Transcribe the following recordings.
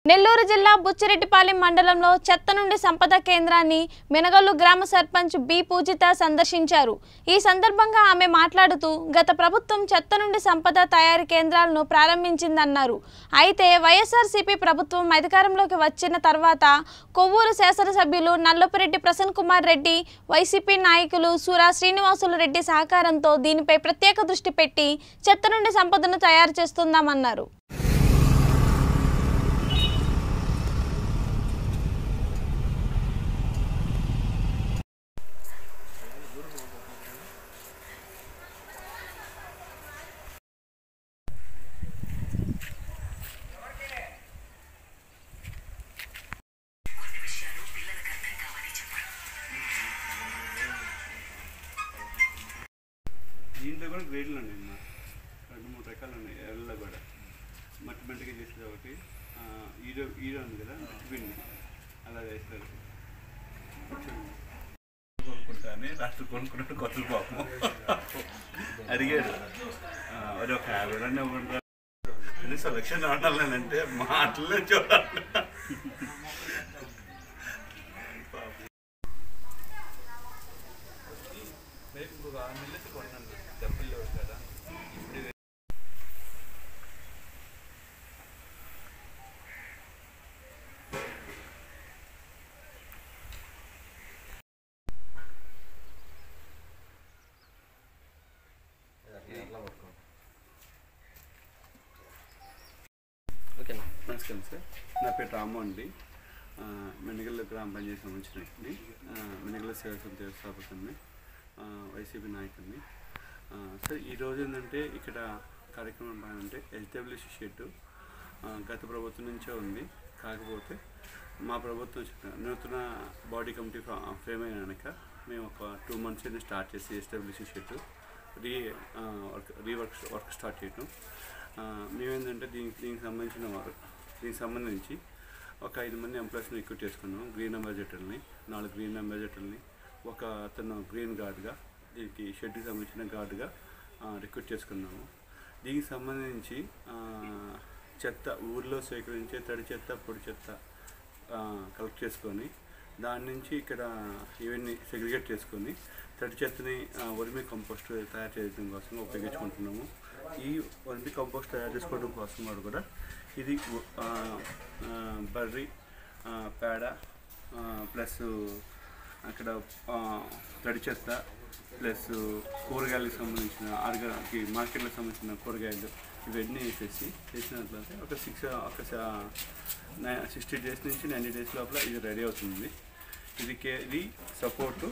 నెల్లూరు జిల్లా బుచ్చిరెడ్డిపాలెం మండలంలో చెత్త నుండి సంపద కేంద్రాన్ని మినగల్లు గ్రామ సర్పంచ్ బి పూజిత సందర్శించారు ఈ సందర్భంగా ఆమె మాట్లాడుతూ గత ప్రభుత్వం చెత్త నుండి సంపద తయారీ కేంద్రాలను ప్రారంభించిందన్నారు అయితే వైఎస్ఆర్సీపీ ప్రభుత్వం అధికారంలోకి వచ్చిన తర్వాత కొవ్వూరు శాసనసభ్యులు నల్లపురెడ్డి ప్రసన్న కుమార్ రెడ్డి వైసీపీ నాయకులు సురా శ్రీనివాసులు రెడ్డి సహకారంతో దీనిపై ప్రత్యేక దృష్టి పెట్టి చెత్త నుండి సంపదను తయారు చేస్తుందామన్నారు దీంట్లో కూడా గ్రేడ్లు ఉన్నాయి అన్న రెండు మూడు రకాలు ఉన్నాయి ఎర్రలో కూడా మట్టి మెంటగా చేసేది ఒకటి ఆ, ఈరో ఈరో ఉంది కదా మట్టి పిండి అలా వేస్తారు కొనుక్కుంటానే రాష్ట్ర కొనుక్కున్నట్టు కొత్తలు పాపం అడిగాడు ఆ, మరి ఒక యాభై రెండు ఇవ్వండి కనీసం లక్ష ఉండాలంటే మాటలే చూడాలి ఓకేనా నమస్కారం సార్ నా పేరు రాము అండి ఆ, మెనగల్ల గ్రామ పంచాయతీ సంబంధించినటువంటి మెనగల్ల సేవా సమితి వ్యవస్థాపకుని వైసీపీ నాయకుడిని ఆ, సార్ ఈరోజు ఏంటంటే ఇక్కడ కార్యక్రమం ఏంటంటే ఎస్డబ్ల్యూసి షెడ్ గత ప్రభుత్వం నుంచే ఉంది కాకపోతే మా ప్రభుత్వం వచ్చిన నూతన బాడీ కమిటీ ఫ్రా- ఫ్రేమ్ అయినాక మేము ఒక టూ మంత్స్ అయినా స్టార్ట్ చేసి ఎస్డబ్ల్యూసి షెడ్ రీ ఆ, వర్క్ రీవర్క్ వర్క్ స్టార్ట్ చేయటం ఆ, మేమేంటంటే దీనికి దీనికి సంబంధించిన వారు దీనికి సంబంధించి ఒక ఐదు మంది ఎంప్లాయీస్ని రిక్రూట్ చేసుకున్నాం గ్రీన్ అంబాసిడర్ని నాలుగు గ్రీన్ అంబాసిడర్ని ఒక అతను గ్రీన్ గార్డ్గా దీనికి షెడ్కి సంబంధించిన గార్డ్గా రిక్రూట్ చేసుకున్నాము దీనికి సంబంధించి ఆ, చెత్త ఊర్లో సేకరించే తడి చెత్త పొడి చెత్త కలెక్ట్ చేసుకొని దాని నుంచి ఇక్కడ ఇవన్నీ సెగ్రిగేట్ చేసుకొని తడి చెత్తని వర్మి కంపోస్ట్ తయారు చేయడం కోసం ఉపయోగించుకుంటున్నాము ఈ వర్మి కంపోస్ట్ తయారు చేసుకోవడం కోసం వాడు కూడా ఇది ఆ, ఆ, బర్రి ఆ, పేడ ప్లస్ అక్కడ ఆ, తడి చెత్త ప్లస్ కూరగాయలకు సంబంధించిన ఆర్గానికి మార్కెట్లకు సంబంధించిన కూరగాయలు ఇవన్నీ వేసేసి చేసినట్లయితే ఒక సిక్స్ ఒక సిక్స్టీ డేస్ నుంచి నైంటీ డేస్ లోపల ఇది రెడీ అవుతుంది ఇది కే ఇది సపోర్టు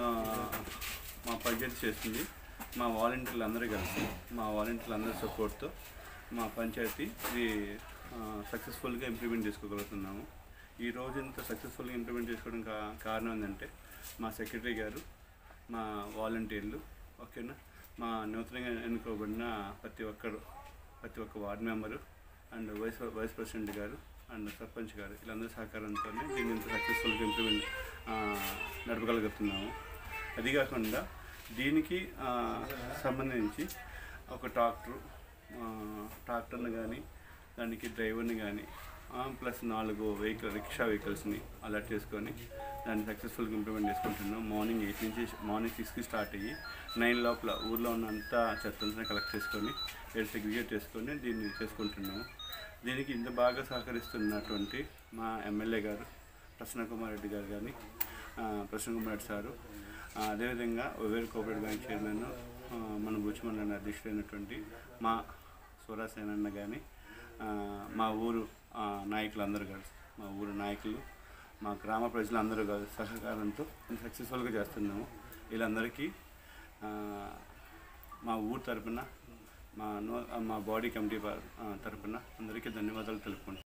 మా పంచాయతీ చేస్తుంది మా వాలంటీర్లు అందరూ కలిసి మా వాలంటీర్లు అందరి సపోర్ట్తో మా పంచాయతీ ఇది సక్సెస్ఫుల్గా ఇంప్లిమెంట్ చేసుకోగలుగుతున్నాము ఈ రోజు ఇంత సక్సెస్ఫుల్గా ఇంప్లిమెంట్ చేసుకోవడం కా కారణం ఏంటంటే మా సెక్రటరీ గారు మా వాలంటీర్లు ఓకేనా మా నూతనంగా ఎన్నుకోబడిన ప్రతి ఒక్కరు ప్రతి ఒక్క ward member and vice vice president గారు అండ్ సర్పంచ్ గారు వీళ్ళందరి సహకారంతో దీన్ని ఇంత సక్సెస్ఫుల్గా ఇంప్లిమెంట్ ఆ, నడపగలుగుతున్నాము అది కాకుండా దీనికి ఆ, సంబంధించి ఒక ట్రాక్టర్ ట్రాక్టర్ని కానీ దానికి డ్రైవర్ని కానీ ప్లస్ నాలుగు వెహికల్ రిక్షా వెహికల్స్ని అలర్ట్ చేసుకొని దాన్ని సక్సెస్ఫుల్గా ఇంప్లిమెంట్ చేసుకుంటున్నాం మార్నింగ్ ఎయిట్ నుంచి మార్నింగ్ సిక్స్కి స్టార్ట్ అయ్యి నైన్ లోపల ఊర్లో ఉన్నంత చెత్తంతా కలెక్ట్ చేసుకొని ఏడు సెగ్రిగేట్ చేసుకొని దీన్ని చేసుకుంటున్నాము దీనికి ఇంత బాగా సహకరిస్తున్నటువంటి మా ఎమ్మెల్యే గారు ప్రసన్న కుమార్ రెడ్డి గారు కానీ ఆ, ప్రసన్న కుమార్ రెడ్డి సారు ఆ, అదేవిధంగా వేరు కోఆపరేటివ్ బ్యాంక్ చైర్మన్ ఆ, మన బుచ్చిమండలి అధ్యక్షుడైనటువంటి మా స్వరాసేనన్న కానీ మా ఊరు ఆ, నాయకులందరూ కలిసి మా ఊరు నాయకులు మా గ్రామ ప్రజలందరూ కలిసి సహకారంతో సక్సెస్ఫుల్గా చేస్తున్నాము వీళ్ళందరికీ ఆ, మా ఊరు తరపున మా నో మా బాడీ కమిటీ ప- ఆ, తరపున అందరికీ ధన్యవాదాలు తెలుపుకుంటున్నాను